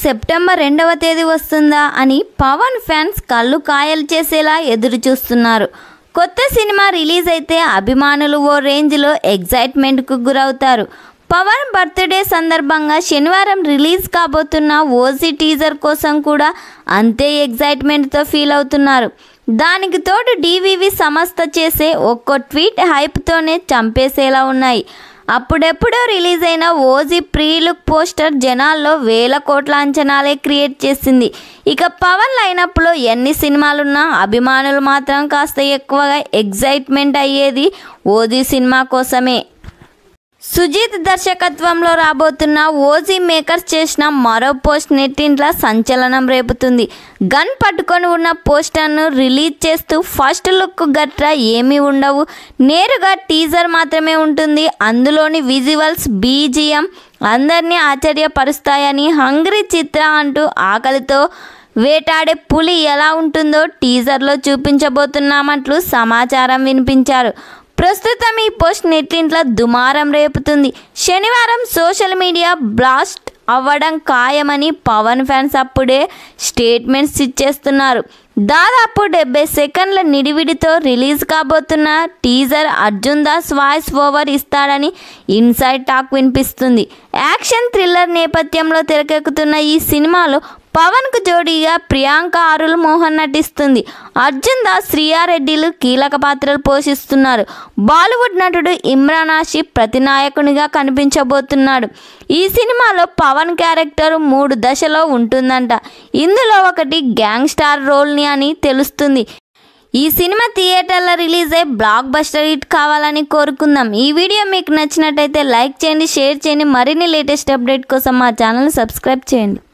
September రెండవ తేదీ వస్తుందా అని పవన్ ఫ్యాన్స్ కళ్ళు కాయలు చేసేలా ఎదురు చూస్తున్నారు కొత్త సినిమా రిలీజ్ అయితే అభిమానులు ఓ రేంజ్లో ఎగ్జైట్మెంట్కు గురవుతారు పవన్ బర్త్డే సందర్భంగా శనివారం రిలీజ్ కాబోతున్న ఓజీ టీజర్ కోసం కూడా అంతే ఎగ్జైట్మెంట్తో ఫీల్ అవుతున్నారు దానికి తోడు డివివి సంస్థ చేసే ఒక్కో ట్వీట్ హైప్తోనే చంపేసేలా ఉన్నాయి అప్పుడెప్పుడో రిలీజ్ అయిన ఓజీ ప్రీ లుక్ పోస్టర్ జనాల్లో వేల కోట్ల అంచనాలే క్రియేట్ చేసింది ఇక పవన్ లైనప్లో ఎన్ని సినిమాలున్నా అభిమానులు మాత్రం కాస్త ఎక్కువగా ఎగ్జైట్మెంట్ అయ్యేది ఓజీ సినిమా కోసమే సుజీత్ దర్శకత్వంలో రాబోతున్న ఓజీ మేకర్స్ చేసిన మరో పోస్ట్ నెట్టింట్ల సంచలనం రేపుతుంది గన్ పట్టుకొని ఉన్న పోస్టర్ను రిలీజ్ చేస్తూ ఫస్ట్ లుక్ గట్రా ఏమీ ఉండవు నేరుగా టీజర్ మాత్రమే ఉంటుంది అందులోని విజువల్స్ బీజిఎం అందరినీ ఆశ్చర్యపరుస్తాయని హంగ్రీ చిత్ర అంటూ ఆకలితో వేటాడే పులి ఎలా ఉంటుందో టీజర్లో చూపించబోతున్నామంటూ సమాచారం వినిపించారు ప్రస్తుతం ఈ పోస్ట్ నెట్టింట్లో దుమారం రేపుతుంది శనివారం సోషల్ మీడియా బ్లాస్ట్ అవ్వడం ఖాయమని పవన్ ఫ్యాన్స్ అప్పుడే స్టేట్మెంట్స్ ఇచ్చేస్తున్నారు దాదాపు డెబ్బై సెకండ్ల నిడివిడితో రిలీజ్ కాబోతున్న teaser Arjun Das voice over ఇస్తాడని ఇన్సైడ్ టాక్ వినిపిస్తుంది యాక్షన్ థ్రిల్లర్ నేపథ్యంలో తెరకెక్కుతున్న ఈ సినిమాలో పవన్కు జోడీగా ప్రియాంక అరుల్ మోహన్ నటిస్తుంది అర్జున్ దాస్ శ్రీయారెడ్డిలు కీలక పాత్రలు పోషిస్తున్నారు బాలీవుడ్ నటుడు ఇమ్రాన్ హాషి ప్రతినాయకునిగా కనిపించబోతున్నాడు ఈ సినిమాలో పవన్ క్యారెక్టర్ మూడు దశలో ఉంటుందంట ఇందులో ఒకటి గ్యాంగ్ స్టార్ రోల్ని అని తెలుస్తుంది ఈ సినిమా థియేటర్లో రిలీజ్ అయ్యి బ్లాక్ బస్టర్ హిట్ కావాలని కోరుకుందాం ఈ వీడియో మీకు నచ్చినట్టయితే లైక్ చేయండి షేర్ చేయండి మరిన్ని లేటెస్ట్ అప్డేట్ కోసం మా ఛానల్ సబ్స్క్రైబ్ చేయండి